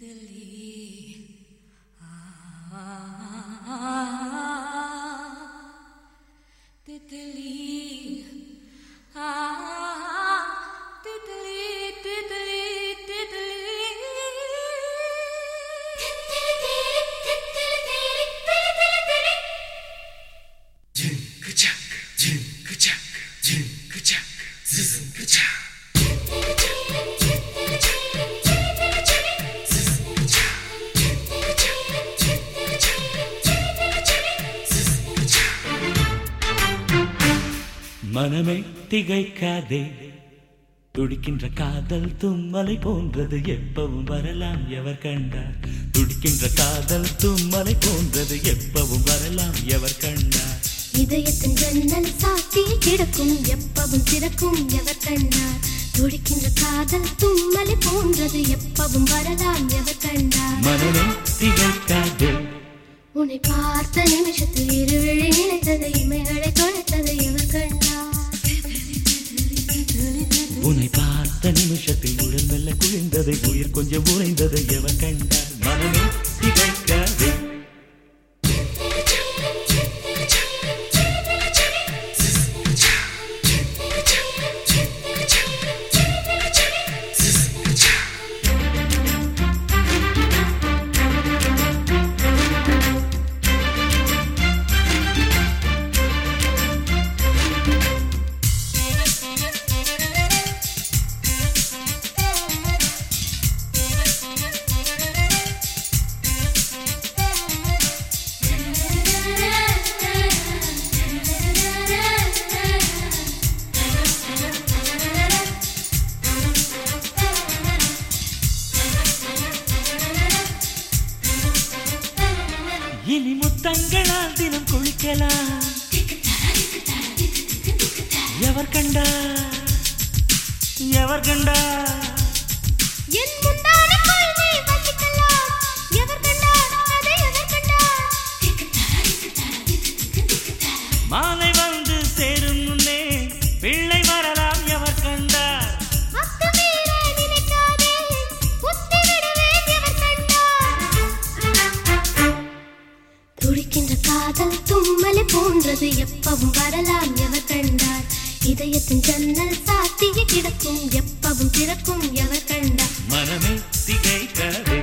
மனமே திகைக்காதே துடிக்கின்ற காதல் தும்மலை போன்றது எப்பவும் வரலாம் எவர் கண்டார் துடிக்கின்ற காதல் தும்மலை போன்றது எப்பவும் வரலாம் எவர் கண்டார் இதயத்தின் ஜன்னல் சாத்தி கிடக்கும் எப்பவும் திறக்கும் எவர் கண்டார் துடிக்கின்ற காதல் தும்மலை போன்றது எப்பவும் வரலாம் எவர் கண்டார் மனமே திகைக்காதே உன்னை பார்த்த நிமிஷத்தில் இருவிழி நினைத்தது இமைகளை தொலைத்தது எவர் கண்டார் உன்னை பார்த்த நிமிஷத்தில் உடல் மெல்ல குளிர்ந்தது உயிர் கொஞ்சம் உறைந்தது எவர் கண்டார் மனமே திகைக்காதே இனி முத்தங்களால் தினம் குளிக்கலாம் எவர் கண்டா எவர் கண்டா என் முந்தானைக்குள் நீ வசிக்கலாம் எவர் கண்டார் அதை எவர் கண்டார் மாலை வந்து சேரும் முன்னே பிள்ளை வரலாம் எவர் கண்டார் அத்துமீற நினைக்காதே உத்தி விடுவேன் எவர் கண்டார் துடிக்கின்ற காதல் தும்மலை போன்றது எப்பவும் வரலாம் எவர் கண்டார் இதயத்தின் ஜன்னல் சாத்திய கிடக்கும் எப்பவும் திறக்கும் எவர் கண்டார் மனமே திகைக்காதே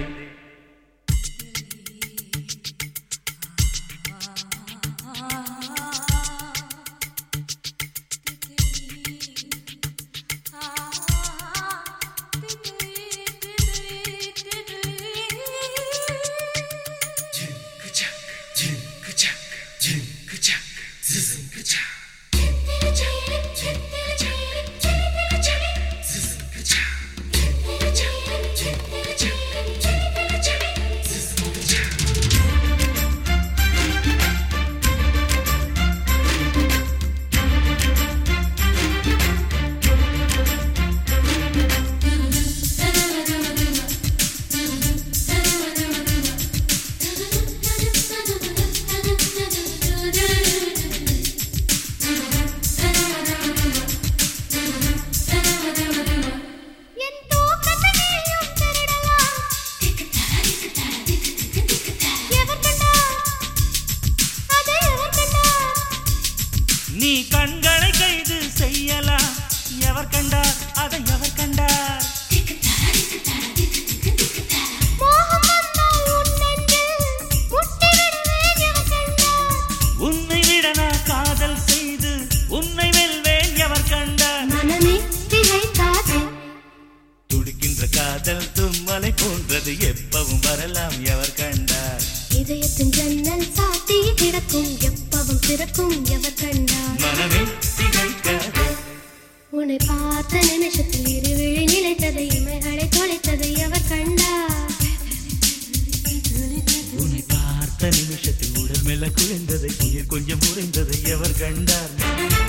என் தூக்கத்தை நீயும் திருடலாம் எவர் கண்டார் அதை எவர் கண்டார் நீ கண்களை கைது செய்யலாம் எவர் கண்டார் அதை எவர் கண்டார் மோகம் வந்தால் உன் நெஞ்சில் முட்டி விடுவேன் எவர் கண்டார் உன்னை விட நான் காதல் செய்து உன்னை வெல்வேன் எவர் கண்டார் மனமே திகைக்காதே துடிக்கின்ற காதல் தும்மலை போன்றது எப்பவும் வரலாம் எவர் கண்டார் இதயத்தின் ஜன்னல் சாத்தி கிடக்கும் எப்பவும் திறக்கும் எவர் கண்டார் மனமே திகைக்காதே உன்னை பார்த்த நிமிஷத்தில் இருவிழி நிலைத்தது இமைகளை தொலைத்தது எவர் கண்டார் உன்னை பார்த்த நிமிஷத்தில் உடல் மெல்ல குளிர்ந்தது உயிர் கொஞ்சம் உறைந்தது எவர் கண்டார்